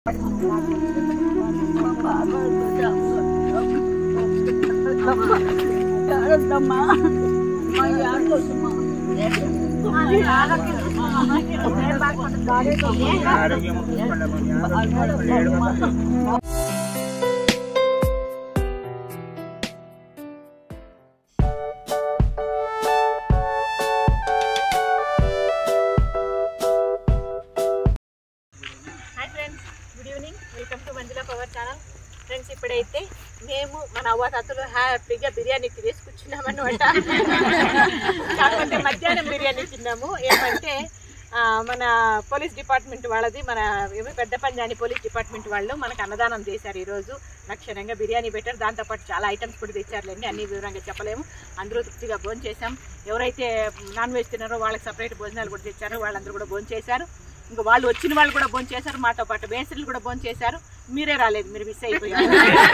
Hi friends good evening welcome to Manjula power channel friends ఇప్పుడైతే మేము మన అవ్వతాతలు హ్యాపీగా బిర్యానీ తినేసి కూర్చున్నామన్నమాట కాకపోతే మధ్యాహ్నం బిర్యానీ తిన్నాము ఏమంటే ఆ, మన పోలీస్ డిపార్ట్మెంట్ వాళ్ళది మన ఏమి పెద్ద పంజాని పోలీస్ డిపార్ట్మెంట్ వాళ్ళు మనకు అన్నదానం చేశారు ఈరోజు లక్షణంగా బిర్యానీ పెట్టారు దాంతోపాటు చాలా ఐటమ్స్ కూడా తెచ్చారులేండి అన్ని వివరంగా చెప్పలేము అందరూ తృప్తిగా భోజనం చేశాం ఎవరైతే నాన్ వెజ్ తిన్నారో వాళ్ళకి సపరేట్ భోజనాలు కూడా తెచ్చారో వాళ్ళందరూ కూడా భోజనం చేశారు ఇంకా వాళ్ళు వచ్చిన వాళ్ళు కూడా భోజనం చేశారు మాతో పాటు మేస్త్రీలు కూడా భోజనం చేశారు మీరే రాలేదు మీరు మిస్ అయిపోయారు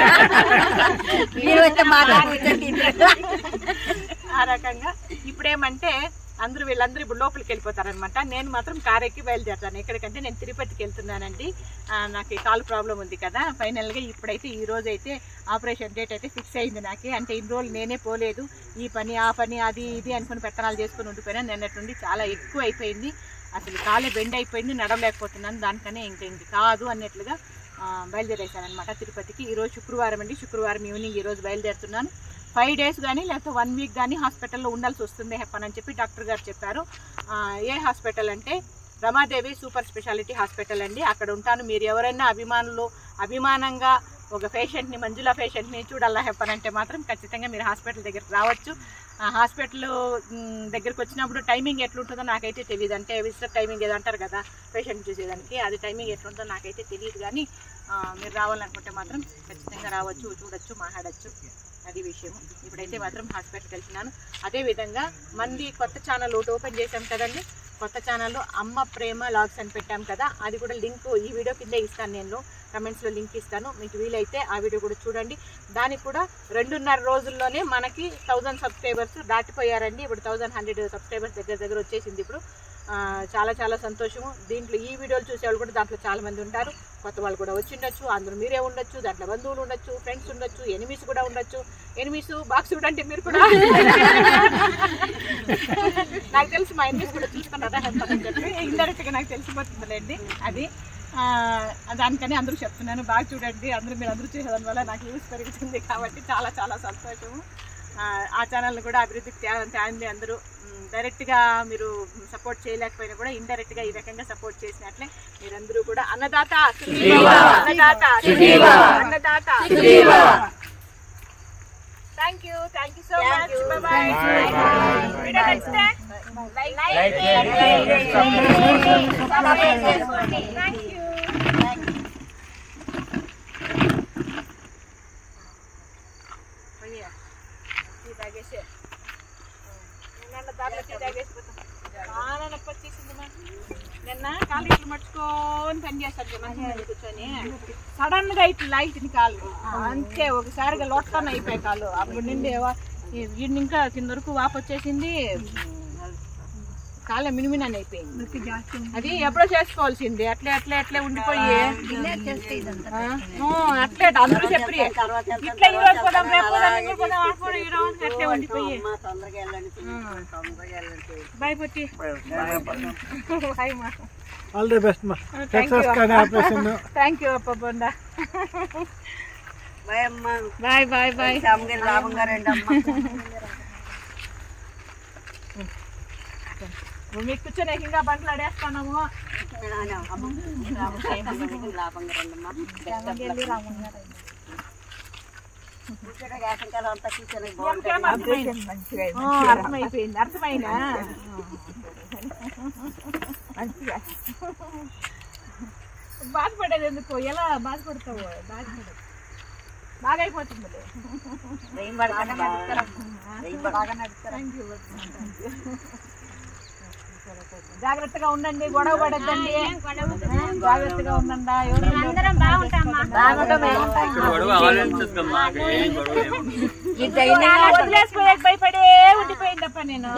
ఆ రకంగా ఇప్పుడేమంటే అందరూ వీళ్ళందరూ ఇప్పుడు లోపలికి వెళ్ళిపోతారనమాట నేను మాత్రం కార్ ఎక్కి బయలుదేరుతాను ఎక్కడికంటే నేను తిరుపతికి వెళ్తున్నానండి ఆ, నాకు ఈ కాల్ ప్రాబ్లం ఉంది కదా ఫైనల్గా ఇప్పుడైతే ఈ రోజు అయితే ఆపరేషన్ డేట్ అయితే ఫిక్స్ అయింది నాకు అంటే ఇన్ని రోజులు నేనే పోలేదు ఈ పని ఆ పని అది ఇది అనుకుని పెత్తనాలు చేసుకుని ఉండిపోయినా నిన్నటి నుండి చాలా ఎక్కువ అయిపోయింది అసలు కాలే బెండ్ అయిపోయింది నడవలేకపోతున్నాను దానికనే ఇంక ఇంక కాదు అన్నట్లుగా బయలుదేరేసానమాట తిరుపతికి ఈరోజు శుక్రవారం అండి శుక్రవారం ఈవినింగ్ ఈరోజు బయలుదేరుతున్నాను ఫైవ్ డేస్ కానీ లేకపోతే వన్ వీక్ కానీ హాస్పిటల్లో ఉండాల్సి వస్తుంది హెప్పన్ అని చెప్పి డాక్టర్ గారు చెప్పారు ఆ, ఏ హాస్పిటల్ అంటే రమాదేవి సూపర్ స్పెషాలిటీ హాస్పిటల్ అండి అక్కడ ఉంటాను మీరు ఎవరైనా అభిమానులు అభిమానంగా ఒక పేషెంట్ని మంజుల పేషెంట్ని చూడాలా హెప్పనంటే మాత్రం ఖచ్చితంగా మీరు హాస్పిటల్ దగ్గరికి రావచ్చు ఆ హాస్పిటల్ మ్, దగ్గరికి వచ్చినప్పుడు టైమింగ్ ఎట్లుంటుందో నాకైతే తెలియదు అంటే విజిటర్ టైమింగ్ ఏదో అంటారు కదా పేషెంట్ చూసేదానికి అది టైమింగ్ ఎట్లుంటుందో నాకైతే తెలియదు కానీ ఆ, మీరు రావాలనుకుంటే మాత్రం ఖచ్చితంగా రావచ్చు చూడొచ్చు మాట్లాడచ్చు అది విషయం ఇప్పుడైతే మాత్రం హాస్పిటల్కి వెళ్తున్నాను అదేవిధంగా మంది కొత్త ఛానల్ ఒకటి ఓపెన్ చేశాం కదండి కొత్త ఛానల్లో అమ్మ ప్రేమ లాగ్స్ అని పెట్టాం కదా అది కూడా లింక్ ఈ వీడియో కింద ఇస్తాను నేను కమెంట్స్లో లింక్ ఇస్తాను మీకు వీలైతే ఆ వీడియో కూడా చూడండి దానికి కూడా రెండున్నర రోజుల్లోనే మనకి థౌజండ్ సబ్స్క్రైబర్స్ దాటిపోయారండి ఇప్పుడు థౌజండ్ హండ్రెడ్ సబ్స్క్రైబర్స్ దగ్గర దగ్గర వచ్చేసింది ఇప్పుడు ఆ, చాలా చాలా సంతోషము దీంట్లో ఈ వీడియోలు చూసేవాళ్ళు కూడా దాంట్లో చాలా మంది ఉంటారు కొత్త వాళ్ళు కూడా వచ్చిండొచ్చు అందరూ మీరే ఉండొచ్చు దాంట్లో బంధువులు ఉండొచ్చు ఫ్రెండ్స్ ఉండొచ్చు ఎనిమిస్ కూడా ఉండొచ్చు ఎనిమిస్ బాక్స్ అంటే మీరు కూడా నాకు తెలిసి మా ఎనిమిస్ కూడా చూసుకున్నారా అని చెప్పి ఇండైరెక్ట్ గా నాకు తెలిసిపోతుందిలేండి అది ఆ, దానికని అందరూ చెప్తున్నాను బాగా చూడండి అందరూ మీరు అందరూ చూసేదాని వల్ల నాకు యూస్ పెరుగుతుంది కాబట్టి చాలా చాలా సంతోషము ఆ, ఆ ఛానల్ని కూడా అభివృద్ధికి తే- తేండి అందరూ మ్, డైరెక్ట్గా మీరు సపోర్ట్ చేయలేకపోయినా కూడా ఇండైరెక్ట్గా ఈ రకంగా సపోర్ట్ చేసినట్లే మీరందరూ కూడా Annadata Sukhibhava, Annadata Sukhibhava, Annadata thank you thank you so much bye video నచ్చితే లైక్ థ్యాంక్ యూ పోయ్యా టీ తాగేసి నిన్న దాంట్లో టీ తాగేసిపోతాం చాలా నొప్పి వచ్చేసిందమ్మా నిన్న కాలు ఇట్లు మర్చుకొని పని చేస్తాను కదా మంచం మీద కూర్చొని సడన్ గా ఇట్లా లాగిటింది కాలు అంతే ఒకసారిగా లొట్టన అయిపోయాయి కాలు అప్పుడు నుండి వా- ఈ- ఈయన ఇంకా కింద వరకు వాపు వచ్చేసింది కాళ్ళ మినిమినని అయిపోయింది అది ఎప్పుడో చేసుకోవాల్సింది అట్లే అట్లే అట్లే ఉండిపోయి ఆ, ఊ, అట్లే అందరూ చెప్పి ఇట్లా ఈ రోజు పోదాం రేపు పోదాం ఇంకో పోదాం ఆ పోదాం, ఈ రోజు అట్లే ఉండిపోయి బాయ్ పొట్టి హాయ్ మా ఆల్ ది బెస్ట్ మా థ్యాంక్ యూ సక్సెస్ కానీ ఆపరేషన్ థ్యాంక్ యూ అప్ప బొండా బాయ్ బాయ్ బాయ్ మీకు కూర్చొని ఇంకా బండ్లు ఆడేస్తాము ఆ, అర్థమైపోయింది అర్థమైనా బాధపడేది ఎందుకు ఎలా బాధపడతావు బాధపడదు బాగా అయిపోతుంది థ్యాంక్ యూ జాగ్రత్తగా ఉండండి గొడవ పడద్దండి జాగ్రత్తగా ఉండండి ఎవరు అందరం బాగుంటామా గొడవ ఆలోచించద్దమ్మా అక్కడ ఏం గొడవ ఏముండదు. వదిలేసిపోయే భయపడే ఉండిపోయిందప్ప నేను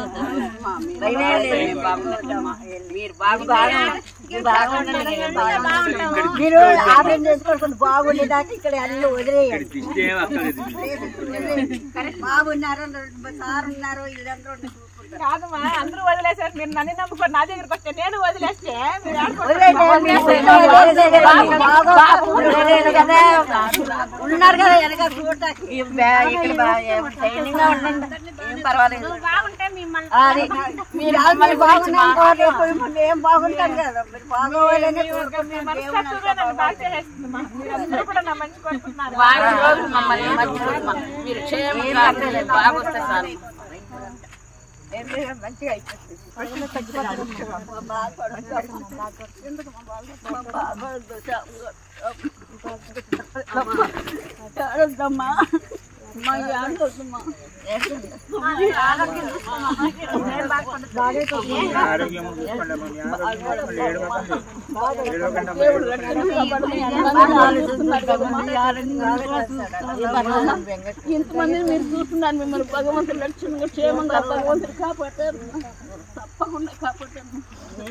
మీరు ఆపరేషన్ చేసుకోవాల్సింది బాగుండేదాకా ఇక్కడ అన్ని వదిలేయండి ఇక్కడ దిష్టి ఏం అక్కర్లేదు బాగున్నారు సార్ ఉన్నారు వీళ్ళందరూ కాదమ్మా అందరూ వదిలేసారు మీరు నన్ను నమ్ముకొని నా దగ్గరకు వస్తే నేను వదిలేస్తే మీరు ఉన్నారు కదా వెనక చూడటానికి ఏం పర్వాలేదు బాగుంటే మిమ్మల్ని అది మీరు ఆల్రెడీ బాగున్నారు రేపు మిమ్మల్ని ఏం బాగుంటారు కదా మీరు బాగోవాలని కోరుకుంటున్నాను మనస్తత్వమే నన్ను బాగా చేసేస్తుందమ్మా మీరందరూ కూడా నా మంచి కోరుకుంటున్నారు మంచిగా అయిపోతుంది ఆరోగ్యం చూసుకోండి అమ్మా. మీ ఆరోగ్యం చూసుకోండి. ఏడవకండి. ఏడవకండి అమ్మా. ఇంతమంది మీరు చూస్తున్నారు మిమ్మల్ని భగవంతుడు లక్ష్యంగా క్షేమంగా భగవంతుడు కాపాడారు తప్పకుండా కాపాడారు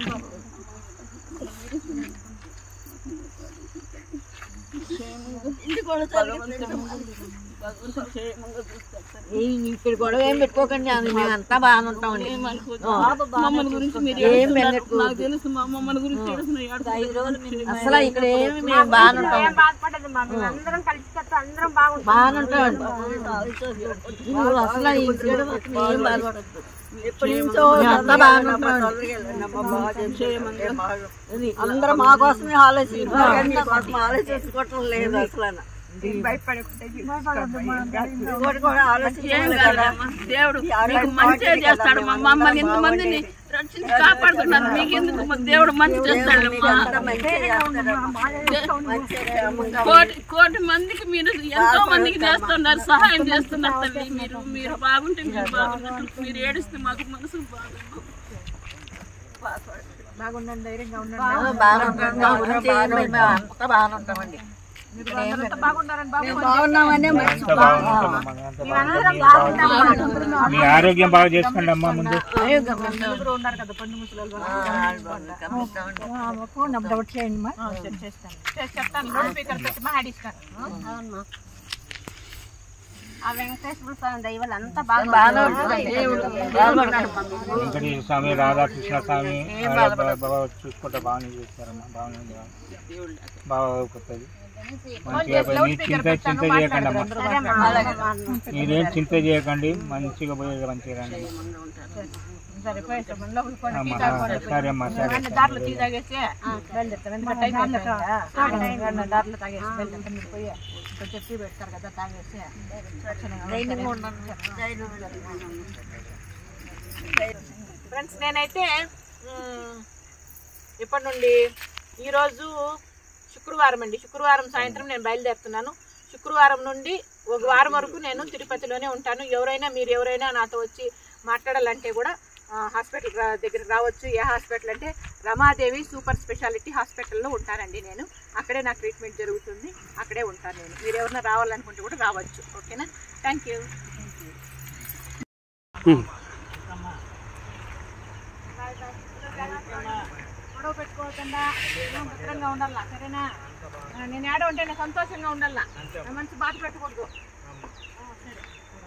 ఇక్కడ గొడవ ఏం పెట్టుకోకండి అది మేము అంతా బాగానే ఉంటామండి మమ్మల్ని గురించి మీరు ఏం ఏడుస్తున్నారు. నాకు తెలుసు మా మమ్మల్ని గురించి ఏడుస్తున్నారు అసలు ఇక్కడ ఏమి మేము బాగానే ఉంటాం బాధపడదు మా మేము అందరం కలిసి అందరం బాగుంటాం బాగానే ఉంటామండి మీరు అసలు ఇక్కడ మాత్రం ఏం బాధపడద్దు ఎప్పటి నుంచో మేము అంతా బాగానే ఉంటామండి అందరూ మా కోసమే ఆలోచించారు కానీ మీ కోసం ఆలోచించుకోవటం లేదు అసలు ఇంకోటి కూడా ఆలోచించాలి కదా. దేవుడు మీకు మంచిగా చేస్తాడు మా మమ్మల్ని ఎంతమందిని రక్షించి కాపాడుతున్నారు మీకు ఎందుకు మా దేవుడు మంచి చేస్తాడు అంతా మంచిగా చేస్తారు. మంచిగా కోటి కోటి మందికి మీరు ఎంతో మందికి చేస్తున్నారు సహాయం చేస్తున్నారు తల్లి మీరు మీరు బాగుంటే మీరు బాగున్నట్లు మీరు ఏడిస్తే మాకు మనసు బాగుంది బాగుండండి ధైర్యంగా ఉండండి బాగానే ఉంటాం మా గురించి ఏం లేదు, మేము అంతా బాగానే ఉంటామండి అంతా బాగుండాలని బాబు బాగున్నామనే మంచి అంతా బాగుంటామమ్మా. అంతా బాగుంటాం. మీ ఆరోగ్యం బాగా చేసుకోండి అమ్మా ముందు అందరూ ఉన్నారు కదా పండు ముసలి డౌట్ చేయండి మా చేస్తాను చెప్తాను లోడ్ స్పీకర్ పెట్టి మాట్లాడిస్తాను ఆ వెంకటేశ్వర స్వామి దైవాలు అంతా బాగా బాగానే ఉంటామండి వెంకటేశ్వర స్వామి రాధాకృష్ణ స్వామి బాగా బాగా చూసుకుంటే బాగానే చేస్తారమ్మా బాగానే ఉంది. బాగా అవుతుంది మంచిగా పోయి మీరు చింత చింత చేయకండి అమ్మా మీరేం చింత చేయకండి మంచిగా పోయి మంచిగా రండి సరే పోయేస్తాం లోపలికి పోండి. టీ అమ్మా తాగుకోండి. సరే అమ్మా సరే రండి, దాంట్లో టీ తాగేసి బయలుదేరుతాం ఎందుకంటే టైం అయిపోయింది కదా. దాంట్లో తాగేసి బయలుదేరుతాం మీరు పోయి కొంచెం టీ పెడతారు కదా తాగేసి ఫ్రెండ్స్ నేనైతే మ్, ఇప్పటి నుండి ఈరోజు శుక్రవారం అండి శుక్రవారం సాయంత్రం నేను బయలుదేరుతున్నాను శుక్రవారం నుండి ఒక వారం వరకు నేను తిరుపతిలోనే ఉంటాను ఎవరైనా మీరు ఎవరైనా నాతో వచ్చి మాట్లాడాలంటే కూడా ఆ, హాస్పిటల్ రా- దగ్గరికి రావచ్చు ఏ హాస్పిటల్ అంటే రమాదేవి సూపర్ స్పెషాలిటీ హాస్పిటల్లో ఉంటానండి నేను అక్కడే నా ట్రీట్మెంట్ జరుగుతుంది అక్కడే ఉంటాను నేను మీరు ఎవరైనా రావాలనుకుంటే కూడా రావచ్చు ఓకేనా థ్యాంక్ యూ గొడవ పెట్టుకోకుండా మనం భద్రంగా ఉండాలా సరేనా ఆ, నేను ఏడ ఉంటే నేను సంతోషంగా ఉండాలా నా మనసు బాధ పెట్టకూడదు ఆ, సరే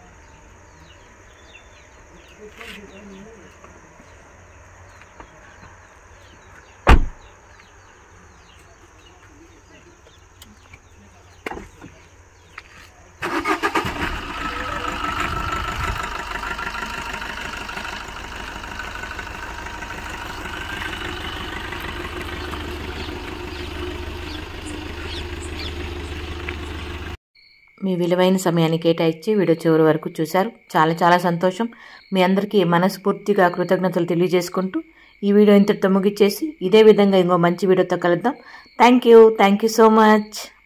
మీ విలువైన సమయాన్ని కేటాయించి వీడియో చివరి వరకు చూశారు చాలా చాలా సంతోషం మీ అందరికీ మనస్ఫూర్తిగా కృతజ్ఞతలు తెలియజేసుకుంటూ ఈ వీడియో ఇంతటితో ముగిచ్చేసి ఇదే విధంగా ఇంకో మంచి వీడియోతో కలుద్దాం thank you thank you so much